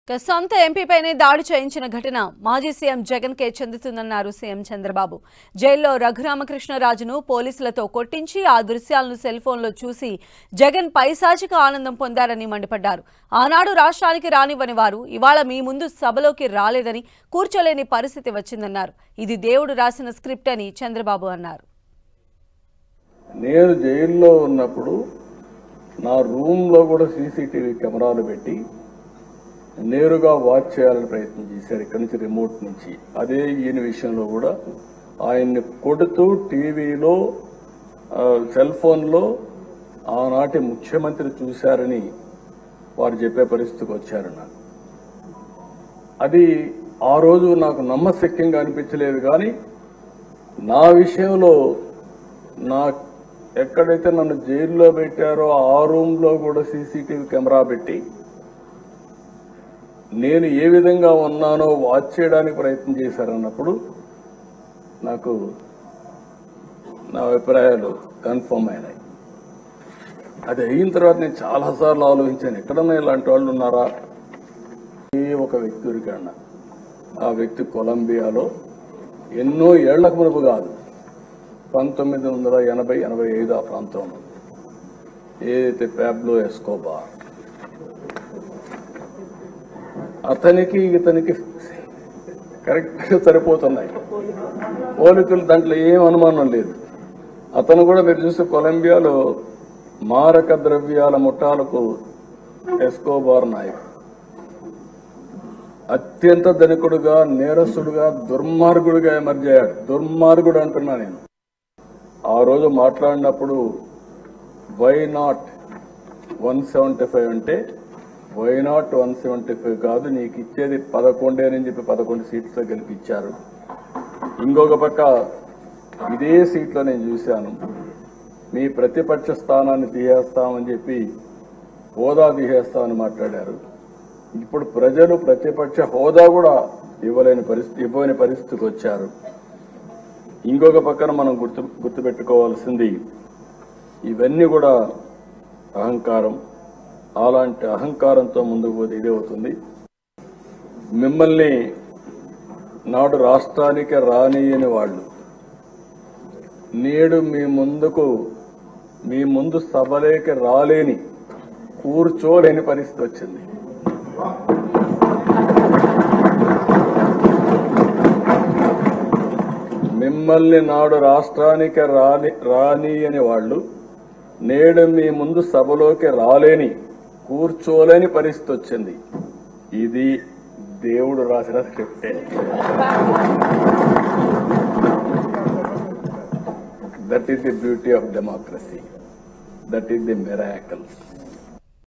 ఇక సొంత ఎంపీపైనే దాడి చేయించిన ఘటన మాజీ సీఎం జగన్ కే చెందుతుందన్నారు సీఎం చంద్రబాబు జైల్లో రఘురామకృష్ణరాజును పోలీసులతో కొట్టించి ఆ దృశ్యాలను సెల్ ఫోన్లో చూసి జగన్ పైశాచిక ఆనందం పొందారని మండిపడ్డారు ఆనాడు రాష్ట్రానికి రానివ్వని వారు ఇవాళ మీ ముందు సభలోకి రాలేదని కూర్చోలేని పరిస్థితి వచ్చిందన్నారు ఇది దేవుడు రాసిన స్క్రిప్ట్ అని చంద్రబాబు అన్నారు నేను జైల్లో ఉన్నప్పుడు నా రూమ్లో కూడా సీసీటీవీ కెమెరాలు పెట్టి నేరుగా వాచ్ చేయాలని ప్రయత్నం చేశారు ఇక్కడి నుంచి రిమోట్ నుంచి అదే ఈయన విషయంలో కూడా ఆయన్ని కొడుతూ టీవీలో ఆ, సెల్ ఫోన్లో ఆనాటి ముఖ్యమంత్రి చూశారని వారు చెప్పే పరిస్థితికి వచ్చారు నాకు అది ఆ రోజు నాకు నమ్మశక్యంగా అనిపించలేదు కానీ నా విషయంలో నా ఎక్కడైతే నన్ను జైల్లో పెట్టారో ఆ రూమ్లో కూడా సీసీటీవీ కెమెరా పెట్టి నేను ఏ విధంగా ఉన్నానో వాచ్ చేయడానికి ప్రయత్నం చేశారన్నప్పుడు నాకు నా అభిప్రాయాలు కన్ఫర్మ్ అయినాయి అది అయిన తర్వాత నేను చాలాసార్లు ఆలోచించాను ఎక్కడన్నా ఇలాంటి వాళ్ళు ఉన్నారా ఏ ఒక వ్యక్తి దొరికాడు ఆ వ్యక్తి కొలంబియాలో ఎన్నో ఏళ్లకు మునుపు కాదు పంతొమ్మిది వందల ఎనభై ఎనభై ఐదు ఆ ప్రాంతంలో ఏదైతే ప్యాబ్లో ఎస్కోబార్ అతనికి ఇతనికి కరెక్ట్గా సరిపోతున్నాయి పోలికలు దాంట్లో ఏం అనుమానం లేదు అతను కూడా మీరు చూస్తే కొలంబియాలో మారక ద్రవ్యాల ముఠాలకు ఎస్కోబార్ నాయకు అత్యంత ధనికుడుగా నేరస్తుడుగా దుర్మార్గుడిగా ఎమర్జ్ అయ్యాడు దుర్మార్గుడు అంటున్నా నేను ఆ రోజు మాట్లాడినప్పుడు why not one seventy five అంటే why not one seventy five కాదు నీకు ఇచ్చేది పదకొండేనని చెప్పి పదకొండు సీట్లతో గెలిపించారు ఇంకొక పక్క ఇదే సీట్లో నేను చూశాను మీ ప్రతిపక్ష స్థానాన్ని తీసేస్తామని చెప్పి హోదా తీసేస్తామని మాట్లాడారు ఇప్పుడు ప్రజలు ప్రతిపక్ష హోదా కూడా ఇవ్వలేని పరిస్థితి ఇవ్వని పరిస్థితికి వచ్చారు ఇంకొక పక్కన మనం గుర్తు గుర్తుపెట్టుకోవాల్సింది ఇవన్నీ కూడా అహంకారం అలాంటి అహంకారంతో ముందుకు పోతే ఇదే అవుతుంది మిమ్మల్ని నాడు రాష్ట్రానికి రానియని వాళ్ళు నేడు మీ ముందుకు మీ ముందు సభలేకి రాలేని కూర్చోలేని పరిస్థితి వచ్చింది మిమ్మల్ని నాడు రాష్ట్రానికి రాని రాని అని వాళ్ళు నేడు మీ ముందు సభలోకి రాలేని కూర్చోలేని పరిస్థితి వచ్చింది ఇది దేవుడు రాసిన స్క్రిప్టే that is the beauty of democracy that is the miracle